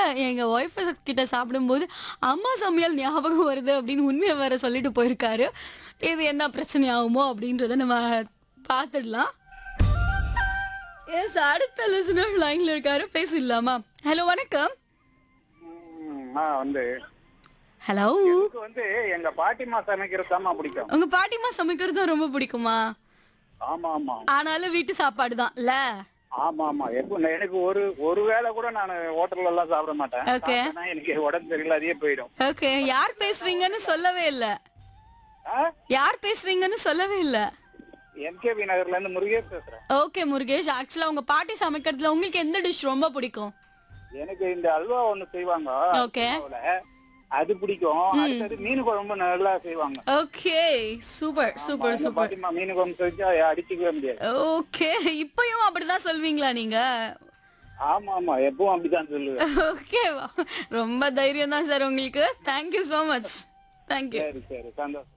எங்க ஒய்ஃப் கிட்ட சாப்பிடும்போது அம்மா சமையல் ஞாபகம் வருது அப்படின்னு உண்மையை வேற சொல்லிட்டு போயிருக்காரு இது என்ன பிரச்சனை ஆகுமோ அப்படின்றத நம்ம பார்த்துடலாம் எஸ் அடுத்த லிசனர் லைன்ல இருக்காரு பேசிடலாமா ஹலோ வணக்கம் ம், நான் வந்து ஹலோ எனக்கு வந்து எங்க பாட்டிமா சமைக்கிறது தாம்மா பிடிக்கும் உங்க பாட்டிமா சமைக்கிறது ரொம்ப பிடிக்குமா ஆமா ஆமா ஆனாலும் வீட்டு சாப்பாடு தான் இல்ல ஆமா ஆமா எப்போ நான் எனக்கு ஒரு ஒரு வேளை கூட நான் ஹோட்டல்ல எல்லாம் சாப்பிட மாட்டேன் Okay. சாப்பிட்டேன்னா எனக்கு உடம்பு சரியில்லை அதே போயிடும் ஓகே யார் பேசுறீங்கன்னு சொல்லவே இல்ல யார் பேசுறீங்கன்னு சொல்லவே இல்ல எம்கேபி நகர்ல இருந்து முருகேஷ் பேசுறேன் ஓகே முருகேஷ் ஆக்சுவலா உங்க பாட்டி சமைக்கிறதுல உங்களுக்கு எந்த டிஷ் ரொம்ப பிடிக்கும் எனக்கு இந்த அல்வா ஒண்ணு செய்வாங்க ஓகே அல்வாவுல. அது பிடிக்கும் அடுத்தது மீன் குழம்பு நல்லா செய்வாங்க ஓகே சூப்பர் சூப்பர் எங்க சூப்பர் பாட்டிமா மீன் குழம்பு செஞ்சா அடிச்சுக்கவே முடியாது ஓகே இப்பயும் அப்படிதான் சொல்வீங்களா நீங்க ஆமா ஆமா எப்பவும் அப்படிதான் சொல்லுவேன் ஓகேவா ரொம்ப தைரியம் தான் சார் உங்களுக்கு தேங்க்யூ ஸோ மச் தேங்க்யூ சரி சரி சந்தோஷம்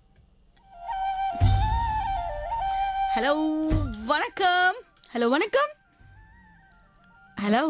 ஹலோ வணக்கம் ஹலோ வணக்கம் ஹலோ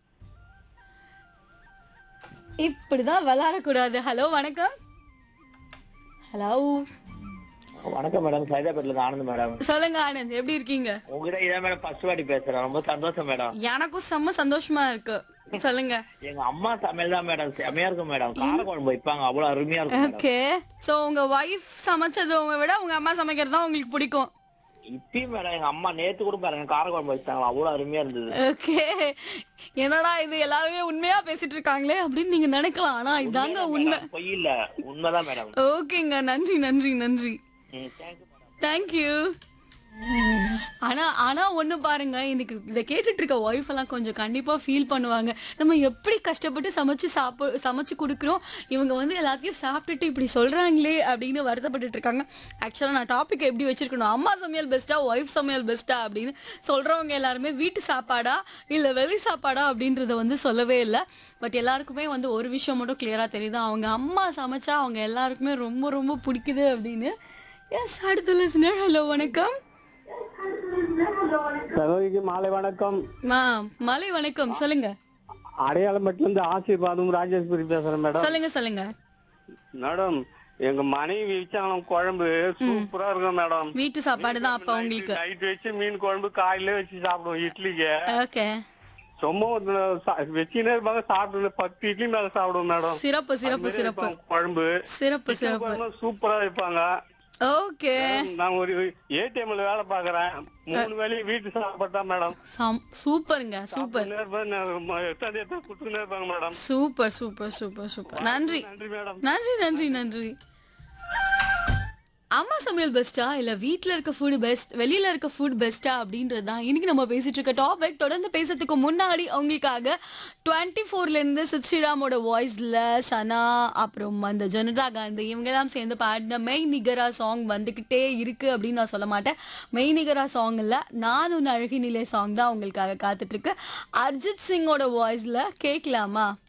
இப்படிதான் விளையாடக்கூடாது ஹலோ வணக்கம் ஹலோ வணக்கம் மேடம் சைதாபேட்ல இருந்து ஆனந்த் மேடம் சொல்லுங்க ஆனந்த் எப்படி இருக்கீங்க உங்ககிட்ட இதான் மேடம் ஃபர்ஸ்ட் வாட்டி பேசுறேன் ரொம்ப சந்தோஷம் மேடம் எனக்கும் செம்ம சந்தோஷமா இருக்கு சொல்லுங்க எங்க அம்மா சமையல் தான் மேடம் செமையா இருக்கும் மேடம் காரக்குழம்பு வைப்பாங்க அவ்வளவு அருமையா இருக்கும் மேடம் ஓகே சோ உங்க ஒய்ஃப் சமைச்சதை விட உங்க அம்மா சமைக்கிறது தான் உங்களுக்கு பிடிக்கும் இப்பயும் மேடம் எங்க அம்மா நேத்து கூட பாருங்க காரக்குழம்பு வச்சாங்களா அவ்வளவு அருமையா இருந்தது ஓகே என்னடா இது எல்லாருமே உண்மையா பேசிட்டு இருக்காங்களே அப்படின்னு நீங்க நினைக்கலாம் ஆனா இதாங்க உண்மை மேடம், பொய் இல்ல உண்மைதான் மேடம் ஓகேங்க நன்றி நன்றி நன்றி ம், thank you மேடம் தேங்க்யூ ஆனா ஆனா ஒண்ணு பாருங்க எனக்கு இதை கேட்டுட்டு இருக்க ஒய்ஃப் எல்லாம் கொஞ்சம் கண்டிப்பா ஃபீல் பண்ணுவாங்க நம்ம எப்படி கஷ்டப்பட்டு சமைச்சு சாப்ப சமைச்சு கொடுக்குறோம் இவங்க வந்து எல்லாத்தையும் சாப்பிட்டுட்டு இப்படி சொல்றாங்களே அப்படின்னு வருத்தப்பட்டுட்டு இருக்காங்க ஆக்சுவலா நான் டாபிக் எப்படி வச்சிருக்கணும் அம்மா சமையல் பெஸ்ட்டா ஒய்ஃப் சமையல் பெஸ்ட்டா அப்படின்னு சொல்றவங்க எல்லாருமே வீட்டு சாப்பாடா இல்ல வெளி சாப்பாடா அப்படின்றத வந்து சொல்லவே இல்லை பட் எல்லாருக்குமே வந்து ஒரு விஷயம் மட்டும் கிளியரா தெரியுது அவங்க அம்மா சமைச்சா அவங்க எல்லாருக்குமே ரொம்ப ரொம்ப பிடிக்குது அப்படின்னு எஸ் அடுத்த லிசனர் ஹலோ வணக்கம் சகோதரிக்கு மாலை வணக்கம் மா மலை வணக்கம் சொல்லுங்க அடையாளம்பட்டுல இருந்து ஆசீர்வாதம் ராஜேஸ்வரி பேசுறேன் மேடம் சொல்லுங்க சொல்லுங்க மேடம் எங்க மனைவி வச்சாலும் குழம்பு சூப்பரா இருக்கும் மேடம் வீட்டு சாப்பாடு தான் அப்ப உங்களுக்கு நைட் வச்சு மீன் குழம்பு காலையில வச்சு சாப்பிடுவோம் இட்லிக்கு ஓகே சும்மா ஒரு சா- வச்சுனே இருப்பாங்க சாப்பிட்டு பத்து இட்லி மேல சாப்பிடுவோம் மேடம் சிறப்பு சிறப்பு அது மாதிரி சிறப்பு வைப்பாங்க குழம்பு சிறப்பு சிக்கன் சிறப்பு குழம்பு சூப்பரா வைப்பாங்க ஓகே நான் ஒரு ஏடிஎம்ல வேலை பாக்குறேன் மூணு வேலையும் வீட்டு சாப்பாடு தான் மேடம் சூப்பருங்க சூப்பர் எத்தாந்து எத்தா கொடுத்துனே இருப்பாங்க madam super super super super நன்றி நன்றி மேடம் நன்றி நன்றி நன்றி அம்மா சமையல் பெஸ்ட்டா இல்ல வீட்ல இருக்க ஃபுட் பெஸ்ட் வெளியில இருக்க ஃபுட் பெஸ்ட்டா அப்படின்றது தான் இன்னைக்கு நம்ம பேசிட்டு இருக்க டாபிக் தொடர்ந்து பேசுறதுக்கு முன்னாடி உங்களுக்காக டுவெண்ட்டி ஃபோர்ல இருந்து சித் ஸ்ரீராமோட வாய்ஸ்ல சனா அப்புறம் அந்த ஜனதா காந்தி இவங்க எல்லாம் சேர்ந்து பாடின மெய் நிகரா சாங் வந்துகிட்டே இருக்கு அப்படின்னு நான் சொல்ல மாட்டேன் மெய் நிகரா சாங் இல்ல நான் உன் அழகி நிலை சாங் தான் உங்களுக்காக காத்துட்டு இருக்கு அர்ஜித் சிங்கோட வாய்ஸ்ல கேட்கலாமா